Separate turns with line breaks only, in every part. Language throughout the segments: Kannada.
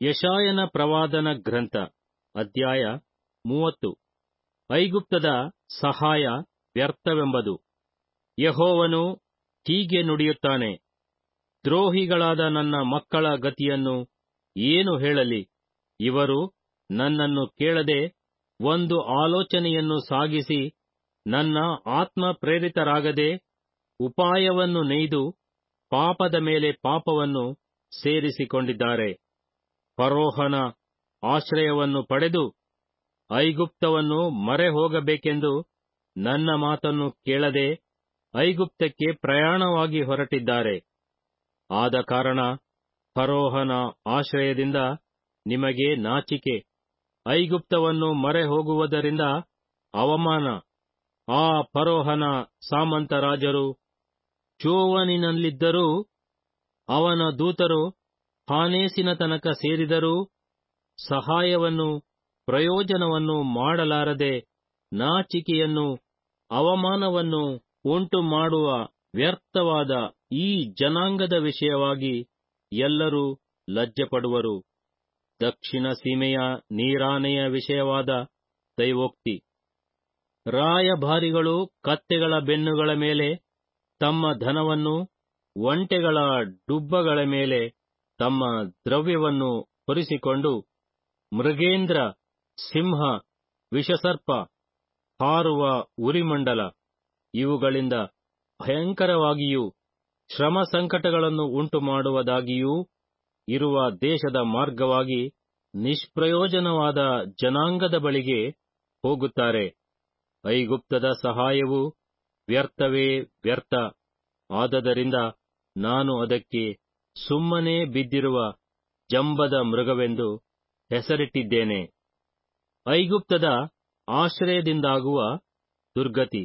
ಯಶಾಯನ ಪ್ರವಾದನ ಗ್ರಂಥ ಅಧ್ಯಾಯ ಮೂವತ್ತು ಐಗುಪ್ತದ ಸಹಾಯ ವ್ಯರ್ಥವೆಂಬುದು ಯೆಹೋವನು ಹೀಗೆ ನುಡಿಯುತ್ತಾನೆ ದ್ರೋಹಿಗಳಾದ ನನ್ನ ಮಕ್ಕಳ ಗತಿಯನ್ನು ಏನು ಹೇಳಲಿ ಇವರು ನನ್ನನ್ನು ಕೇಳದೆ ಒಂದು ಆಲೋಚನೆಯನ್ನು ಸಾಗಿಸಿ ನನ್ನ ಆತ್ಮ ಪ್ರೇರಿತರಾಗದೆ ಉಪಾಯವನ್ನು ನೆಯ್ದು ಪಾಪದ ಮೇಲೆ ಪಾಪವನ್ನು ಸೇರಿಸಿಕೊಂಡಿದ್ದಾರೆ ಫರೋಹನ ಆಶ್ರಯವನ್ನು ಪಡೆದು ಐಗುಪ್ತವನ್ನು ಮರೆ ಹೋಗಬೇಕೆಂದು ನನ್ನ ಮಾತನ್ನು ಕೇಳದೆ ಐಗುಪ್ತಕ್ಕೆ ಪ್ರಯಾಣವಾಗಿ ಹೊರಟಿದ್ದಾರೆ ಆದ ಕಾರಣ ಫರೋಹನ ಆಶ್ರಯದಿಂದ ನಿಮಗೆ ನಾಚಿಕೆ ಐಗುಪ್ತವನ್ನು ಮರೆ ಹೋಗುವುದರಿಂದ ಅವಮಾನ ಆ ಫರೋಹನ ಸಾಮಂತ ರಾಜರು ಚೋವನಿನಲ್ಲಿದ್ದರೂ ಅವನ ದೂತರು ಹಾನೇಸಿನ ತನಕ ಸೇರಿದರೂ ಸಹಾಯವನ್ನು ಪ್ರಯೋಜನವನ್ನು ಮಾಡಲಾರದೆ ನಾಚಿಕೆಯನ್ನು ಅವಮಾನವನ್ನು ಉಂಟು ಮಾಡುವ ವ್ಯರ್ಥವಾದ ಈ ಜನಾಂಗದ ವಿಷಯವಾಗಿ ಎಲ್ಲರೂ ಲಜ್ಜೆಪಡುವರು ದಕ್ಷಿಣ ಸೀಮೆಯ ನೀರಾನೆಯ ವಿಷಯವಾದ ದೈವೋಕ್ತಿ ರಾಯಭಾರಿಗಳು ಕತ್ತೆಗಳ ಬೆನ್ನುಗಳ ಮೇಲೆ ತಮ್ಮ ಧನವನ್ನು ಒಂಟೆಗಳ ಡುಬ್ಬಗಳ ಮೇಲೆ ತಮ್ಮ ದ್ರವ್ಯವನ್ನು ಹೊರಿಸಿಕೊಂಡು ಮೃಗೇಂದ್ರ ಸಿಂಹ ವಿಷಸರ್ಪ ಹಾರುವ ಉರಿಮಂಡಲ ಇವುಗಳಿಂದ ಭಯಂಕರವಾಗಿಯೂ ಶ್ರಮ ಸಂಕಟಗಳನ್ನು ಉಂಟು ಮಾಡುವುದಾಗಿಯೂ ಇರುವ ದೇಶದ ಮಾರ್ಗವಾಗಿ ನಿಷ್ಪ್ರಯೋಜನವಾದ ಜನಾಂಗದ ಬಳಿಗೆ ಹೋಗುತ್ತಾರೆ ಐಗುಪ್ತದ ಸಹಾಯವು ವ್ಯರ್ಥವೇ ವ್ಯರ್ಥ ಆದದರಿಂದ ನಾನು ಅದಕ್ಕೆ ಸುಮ್ಮನೆ ಬಿದ್ದಿರುವ ಜಂಬದ ಮೃಗವೆಂದು ಹೆಸರಿಟ್ಟಿದ್ದೇನೆ ಐಗುಪ್ತದ ಆಶ್ರಯದಿಂದಾಗುವ ದುರ್ಗತಿ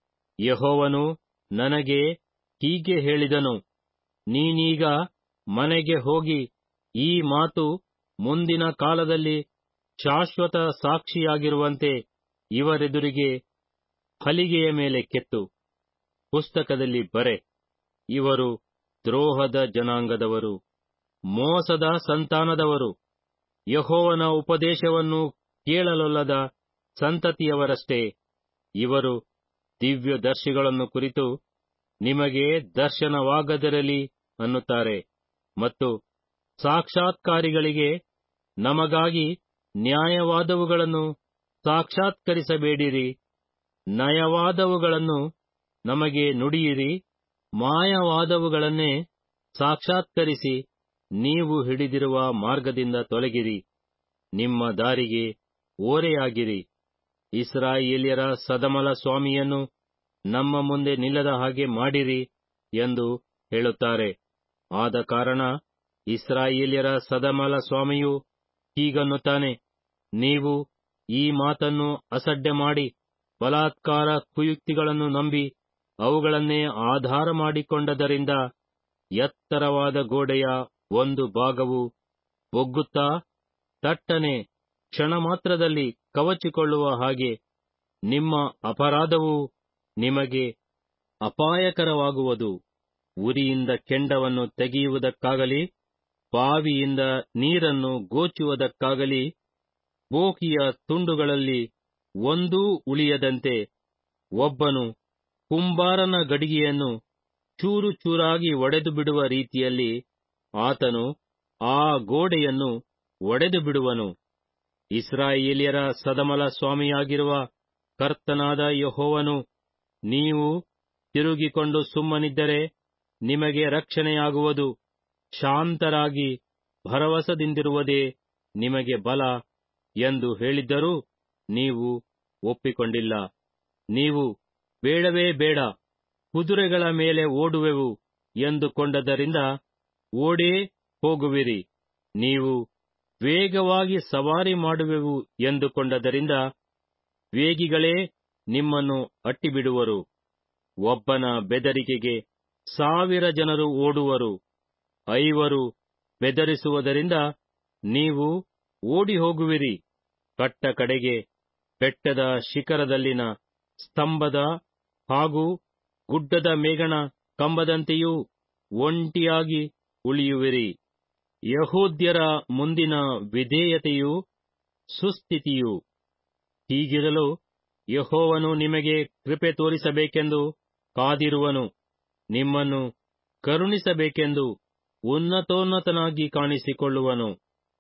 ಯಹೋವನು ನನಗೆ ಹೀಗೆ ಹೇಳಿದನು ನೀನೀಗ ಮನೆಗೆ ಹೋಗಿ ಈ ಮಾತು ಮುಂದಿನ ಕಾಲದಲ್ಲಿ ಶಾಶ್ವತ ಸಾಕ್ಷಿಯಾಗಿರುವಂತೆ ಇವರೆದುರಿಗೆ ಹಲಿಗೆಯ ಮೇಲೆ ಕೆತ್ತು ಪುಸ್ತಕದಲ್ಲಿ ಬರೆ ಇವರು ದ್ರೋಹದ ಜನಾಂಗದವರು ಮೋಸದ ಸಂತಾನದವರು ಯಹೋವನ ಉಪದೇಶವನ್ನು ಕೇಳಲೊಲ್ಲದ ಸಂತತಿಯವರಷ್ಟೇ ಇವರು ದಿವ್ಯದರ್ಶಿಗಳನ್ನು ಕುರಿತು ನಿಮಗೆ ದರ್ಶನವಾಗದಿರಲಿ ಅನ್ನುತ್ತಾರೆ ಮತ್ತು ಸಾಕ್ಷಾತ್ಕಾರಿಗಳಿಗೆ ನಮಗಾಗಿ ನ್ಯಾಯವಾದವುಗಳನ್ನು ಸಾಕ್ಷಾತ್ಕರಿಸಬೇಡಿರಿ ನಯವಾದವುಗಳನ್ನು ನಮಗೆ ನುಡಿಯಿರಿ ಮಾಯವಾದವುಗಳನ್ನೇ ಸಾಕ್ಷಾತ್ಕರಿಸಿ ನೀವು ಹಿಡಿದಿರುವ ಮಾರ್ಗದಿಂದ ತೊಲಗಿರಿ ನಿಮ್ಮ ದಾರಿಗೆ ಓರೆಯಾಗಿರಿ ಇಸ್ರಾಯೇಲ್ಯರ ಸದಮಲ ಸ್ವಾಮಿಯನ್ನು ನಮ್ಮ ಮುಂದೆ ನಿಲ್ಲದ ಹಾಗೆ ಮಾಡಿರಿ ಎಂದು ಹೇಳುತ್ತಾರೆ ಆದ ಕಾರಣ ಇಸ್ರಾಯೇಲ್ಯರ ಸದಮಲ ಸ್ವಾಮಿಯು ಹೀಗನ್ನುತ್ತಾನೆ ನೀವು ಈ ಮಾತನ್ನು ಅಸಡ್ಡೆ ಮಾಡಿ ಬಲಾತ್ಕಾರ ಕುಯುಕ್ತಿಗಳನ್ನು ನಂಬಿ ಅವುಗಳನ್ನೇ ಆಧಾರ ಮಾಡಿಕೊಂಡದರಿಂದ ಎತ್ತರವಾದ ಗೋಡೆಯ ಒಂದು ಭಾಗವು ಬೊಗ್ಗುತ್ತಾ ತಟ್ಟನೆ ಕ್ಷಣ ಮಾತ್ರದಲ್ಲಿ ಕವಚಿಕೊಳ್ಳುವ ಹಾಗೆ ನಿಮ್ಮ ಅಪರಾಧವು ನಿಮಗೆ ಅಪಾಯಕರವಾಗುವುದು ಉರಿಯಿಂದ ಕೆಂಡವನ್ನು ತೆಗೆಯುವುದಕ್ಕಾಗಲಿ ಬಾವಿಯಿಂದ ನೀರನ್ನು ಗೋಚುವುದಕ್ಕಾಗಲಿ ಬೋಕಿಯ ತುಂಡುಗಳಲ್ಲಿ ಒಂದೂ ಉಳಿಯದಂತೆ ಒಬ್ಬನು ಕುಂಬಾರನ ಗಡಿಗೆಯನ್ನು ಚೂರು ಚೂರಾಗಿ ಒಡೆದು ಬಿಡುವ ರೀತಿಯಲ್ಲಿ ಆತನು ಆ ಗೋಡೆಯನ್ನು ಒಡೆದು ಬಿಡುವನು ಇಸ್ರಾಯೇಲ್ಯರ ಸದಮಲ ಸ್ವಾಮಿಯಾಗಿರುವ ಕರ್ತನಾದ ಯಹೋವನು ನೀವು ತಿರುಗಿಕೊಂಡು ಸುಮ್ಮನಿದ್ದರೆ ನಿಮಗೆ ರಕ್ಷಣೆಯಾಗುವುದು ಶಾಂತರಾಗಿ ಭರವಸದಿಂದಿರುವುದೇ ನಿಮಗೆ ಬಲ ಎಂದು ಹೇಳಿದ್ದರೂ ನೀವು ಒಪ್ಪಿಕೊಂಡಿಲ್ಲ ನೀವು ಬೇಡವೇ ಬೇಡ ಕುದುರೆಗಳ ಮೇಲೆ ಓಡುವೆವು ಎಂದುಕೊಂಡದರಿಂದ ಓಡೇ ಹೋಗುವಿರಿ ನೀವು ವೇಗವಾಗಿ ಸವಾರಿ ಮಾಡುವೆವು ಎಂದುಕೊಂಡದರಿಂದ ವೇಗಿಗಳೇ ನಿಮ್ಮನ್ನು ಅಟ್ಟಿಬಿಡುವರು ಒಬ್ಬನ ಬೆದರಿಕೆಗೆ ಸಾವಿರ ಜನರು ಓಡುವರು ಐವರು ಬೆದರಿಸುವುದರಿಂದ ನೀವು ಓಡಿ ಹೋಗುವಿರಿ ಕಟ್ಟ ಕಡೆಗೆ ಬೆಟ್ಟದ ಶಿಖರದಲ್ಲಿನ ಸ್ತಂಭದ ಹಾಗೂ ಗುಡ್ಡದ ಮೇಗಣ ಕಂಬದಂತೆಯೂ ಒಂಟಿಯಾಗಿ ಉಳಿಯುವಿರಿ ಯಹೂದ್ಯರ ಮುಂದಿನ ವಿಧೇಯತೆಯು ಸುಸ್ಥಿತಿಯು ಹೀಗಿರಲು ಯಹೋವನು ನಿಮಗೆ ಕೃಪೆ ತೋರಿಸಬೇಕೆಂದು ಕಾದಿರುವನು ನಿಮ್ಮನ್ನು ಕರುಣಿಸಬೇಕೆಂದು ಉನ್ನತೋನ್ನತನಾಗಿ ಕಾಣಿಸಿಕೊಳ್ಳುವನು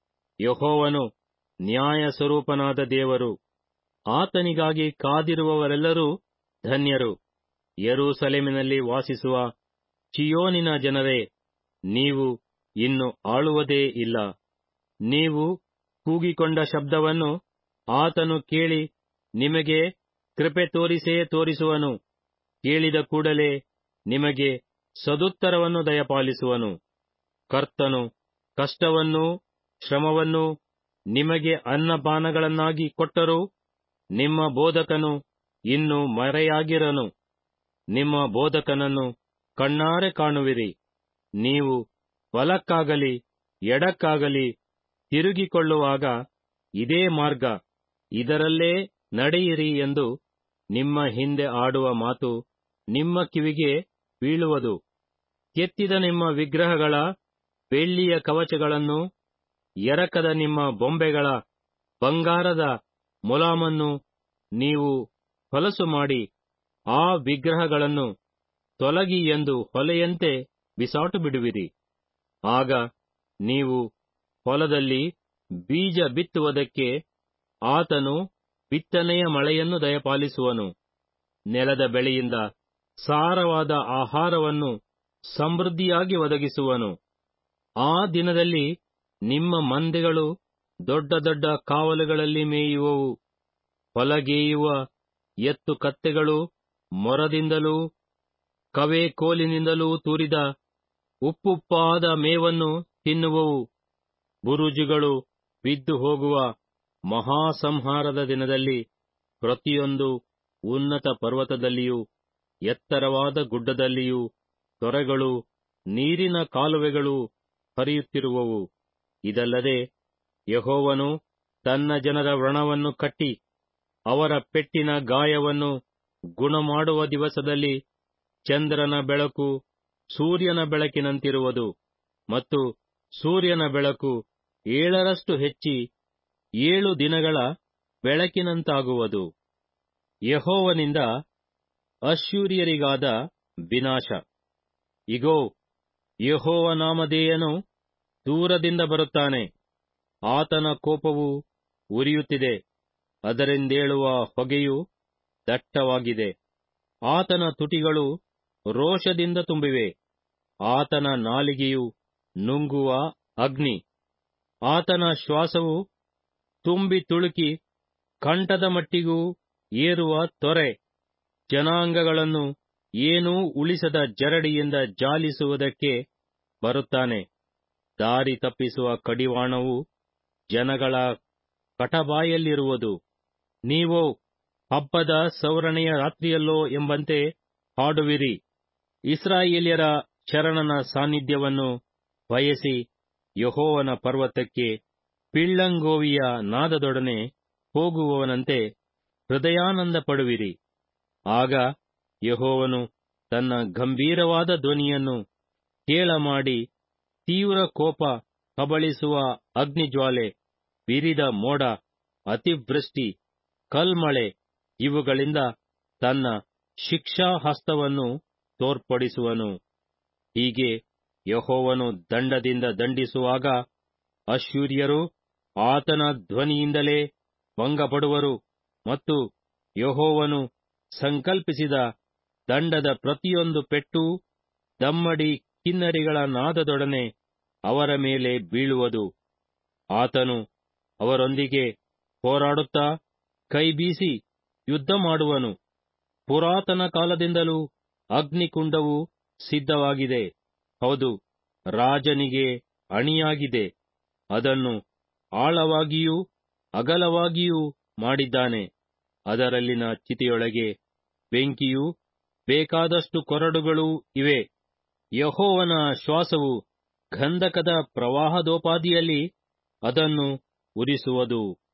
ಯಹೋವನು ನ್ಯಾಯ ಸ್ವರೂಪನಾದ ದೇವರು ಆತನಿಗಾಗಿ ಕಾದಿರುವವರೆಲ್ಲರೂ ಧನ್ಯರು ಯರೂಸಲೇಮಿನಲ್ಲಿ ವಾಸಿಸುವ ಚಿಯೋನಿನ ಜನರೇ ನೀವು ಇನ್ನು ಆಳುವುದೇ ಇಲ್ಲ ನೀವು ಕೂಗಿಕೊಂಡ ಶಬ್ದವನ್ನು ಆತನು ಕೇಳಿ ನಿಮಗೆ ಕೃಪೆ ತೋರಿಸೇ ತೋರಿಸುವನು ಕೇಳಿದ ಕೂಡಲೇ ನಿಮಗೆ ಸದುತ್ತರವನ್ನು ದಯಪಾಲಿಸುವನು ಕರ್ತನು ಕಷ್ಟವನ್ನೂ ಶ್ರಮವನ್ನೂ ನಿಮಗೆ ಅನ್ನಪಾನಗಳನ್ನಾಗಿ ಕೊಟ್ಟರೂ ನಿಮ್ಮ ಬೋಧಕನು ಇನ್ನು ಮರೆಯಾಗಿರನು ನಿಮ್ಮ ಬೋಧಕನನ್ನು ಕಣ್ಣಾರೆ ಕಾಣುವಿರಿ ನೀವು ಬಲಕ್ಕಾಗಲಿ ಎಡಕ್ಕಾಗಲಿ ತಿರುಗಿಕೊಳ್ಳುವಾಗ ಇದೇ ಮಾರ್ಗ ಇದರಲ್ಲೇ ನಡೆಯಿರಿ ಎಂದು ನಿಮ್ಮ ಹಿಂದೆ ಆಡುವ ಮಾತು ನಿಮ್ಮ ಕಿವಿಗೆ ಬೀಳುವುದು ಕೆತ್ತಿದ ನಿಮ್ಮ ವಿಗ್ರಹಗಳ ಬೆಳ್ಳಿಯ ಕವಚಗಳನ್ನು ಎರಕದ ನಿಮ್ಮ ಬೊಂಬೆಗಳ ಬಂಗಾರದ ಮುಲಾಮನ್ನು ನೀವು ಹೊಲಸು ಮಾಡಿ ಆ ವಿಗ್ರಹಗಳನ್ನು ತೊಲಗಿ ಎಂದು ಹೊಲೆಯಂತೆ ಬಿಸಾಟು ಬಿಡುವಿರಿ ಆಗ ನೀವು ಹೊಲದಲ್ಲಿ ಬೀಜ ಬಿತ್ತುವುದಕ್ಕೆ ಆತನು ಬಿತ್ತನೆಯ ಮಳೆಯನ್ನು ದಯಪಾಲಿಸುವನು ನೆಲದ ಬೆಳೆಯಿಂದ ಸಾರವಾದ ಆಹಾರವನ್ನು ಸಮೃದ್ಧಿಯಾಗಿ ಒದಗಿಸುವನು ಆ ದಿನದಲ್ಲಿ ನಿಮ್ಮ ಮಂದೆಗಳು ದೊಡ್ಡ ದೊಡ್ಡ ಕಾವಲುಗಳಲ್ಲಿ ಮೇಯುವವು ಹೊಲಗೇಯುವ ಎತ್ತು ಕತ್ತೆಗಳು ಮೊರದಿಂದಲೂ ಕವೆ ಕೋಲಿನಿಂದಲೂ ತೂರಿದ ಉಪ್ಪುಪ್ಪಾದ ಮೇವನ್ನು ತಿನ್ನುವವು ಬುರುಜುಗಳು ಬಿದ್ದು ಹೋಗುವ ಮಹಾಸಂಹಾರದ ದಿನದಲ್ಲಿ ಪ್ರತಿಯೊಂದು ಉನ್ನತ ಪರ್ವತದಲ್ಲಿಯೂ ಎತ್ತರವಾದ ಗುಡ್ಡದಲ್ಲಿಯೂ ತೊರೆಗಳು ನೀರಿನ ಕಾಲುವೆಗಳು ಹರಿಯುತ್ತಿರುವವು ಇದಲ್ಲದೆ ಯಹೋವನು ತನ್ನ ಜನರ ವ್ರಣವನ್ನು ಕಟ್ಟಿ ಅವರ ಪೆಟ್ಟಿನ ಗಾಯವನ್ನು ಗುಣಮಾಡುವ ದಿವಸದಲ್ಲಿ ಚಂದ್ರನ ಬೆಳಕು ಸೂರ್ಯನ ಬೆಳಕಿನಂತಿರುವುದು ಮತ್ತು ಸೂರ್ಯನ ಬೆಳಕು ಏಳರಷ್ಟು ಹೆಚ್ಚಿ ಏಳು ದಿನಗಳ ಬೆಳಕಿನಂತಾಗುವುದು ಯಹೋವನಿಂದ ಅಶ್ಶೂರ್ಯರಿಗಾದ ವಿನಾಶ ಇಗೋ ಯಹೋವ ನಾಮಧೇಯನು ದೂರದಿಂದ ಬರುತ್ತಾನೆ ಆತನ ಕೋಪವು ಉರಿಯುತ್ತಿದೆ ಅದರಿಂದೇಳುವ ಹೊಗೆಯು ದಟ್ಟವಾಗಿದೆ ಆತನ ತುಟಿಗಳು ರೋಷದಿಂದ ತುಂಬಿವೆ ಆತನ ನಾಲಿಗೆಯು ನುಂಗುವ ಅಗ್ನಿ ಆತನ ಶ್ವಾಸವು ತುಂಬಿ ತುಳುಕಿ ಕಂಠದ ಮಟ್ಟಿಗೂ ಏರುವ ತೊರೆ ಜನಾಂಗಗಳನ್ನು ಏನೂ ಉಳಿಸದ ಜರಡಿಯಿಂದ ಜಾಲಿಸುವುದಕ್ಕೆ ಬರುತ್ತಾನೆ ದಾರಿ ತಪ್ಪಿಸುವ ಕಡಿವಾಣವು ಜನಗಳ ಕಟಬಾಯಲ್ಲಿರುವುದು ನೀವೋ ಹಬ್ಬದ ಸೌರಣೆಯ ರಾತ್ರಿಯಲ್ಲೋ ಎಂಬಂತೆ ಹಾಡುವಿರಿ ಇಸ್ರಾಯೇಲ್ಯರ ಶರಣನ ಸಾನ್ನಿಧ್ಯವನ್ನು ಬಯಸಿ ಯಹೋವನ ಪರ್ವತಕ್ಕೆ ಪಿಳ್ಳಂಗೋವಿಯ ನಾದದೊಡನೆ ಹೋಗುವವನಂತೆ ಹೃದಯಾನಂದ ಪಡುವಿರಿ ಆಗ ಯಹೋವನು ತನ್ನ ಗಂಭೀರವಾದ ಧ್ವನಿಯನ್ನು ಕೇಳಮಾಡಿ ತೀವ್ರ ಕೋಪ ಕಬಳಿಸುವ ಅಗ್ನಿಜ್ವಾಲೆ ಬಿರಿದ ಮೋಡ ಅತಿವೃಷ್ಟಿ ಕಲ್ಮಳೆ ಇವುಗಳಿಂದ ತನ್ನ ಶಿಕ್ಷಾಹಸ್ತವನ್ನು ತೋರ್ಪಡಿಸುವನು ಹೀಗೆ ಯಹೋವನು ದಂಡದಿಂದ ದಂಡಿಸುವಾಗ ಅಶ್ಶೂರ್ಯರು ಆತನ ಧ್ವನಿಯಿಂದಲೇ ಭಂಗಪಡುವರು ಮತ್ತು ಯಹೋವನು ಸಂಕಲ್ಪಿಸಿದ ದಂಡದ ಪ್ರತಿಯೊಂದು ಪೆಟ್ಟೂ ದಮ್ಮಡಿ ಕಿನ್ನರಿಗಳ ನಾದದೊಡನೆ ಅವರ ಮೇಲೆ ಬೀಳುವುದು ಆತನು ಅವರೊಂದಿಗೆ ಹೋರಾಡುತ್ತಾ ಕೈಬೀಸಿ ಯುದ್ಧ ಮಾಡುವನು ಪುರಾತನ ಕಾಲದಿಂದಲೂ ಅಗ್ನಿಕುಂಡವು ಸಿದ್ಧವಾಗಿದೆ ಹೌದು ರಾಜನಿಗೆ ಅಣಿಯಾಗಿದೆ ಅದನ್ನು ಆಳವಾಗಿಯೂ ಅಗಲವಾಗಿಯೂ ಮಾಡಿದ್ದಾನೆ ಅದರಲ್ಲಿನ ಚಿತೆಯೊಳಗೆ ಬೆಂಕಿಯೂ ಬೇಕಾದಷ್ಟು ಕೊರಡುಗಳೂ ಇವೆ ಯಹೋವನ ಶ್ವಾಸವು ಗಂಧಕದ ಪ್ರವಾಹದೋಪಾದಿಯಲ್ಲಿ ಅದನ್ನು ಉರಿಸುವುದು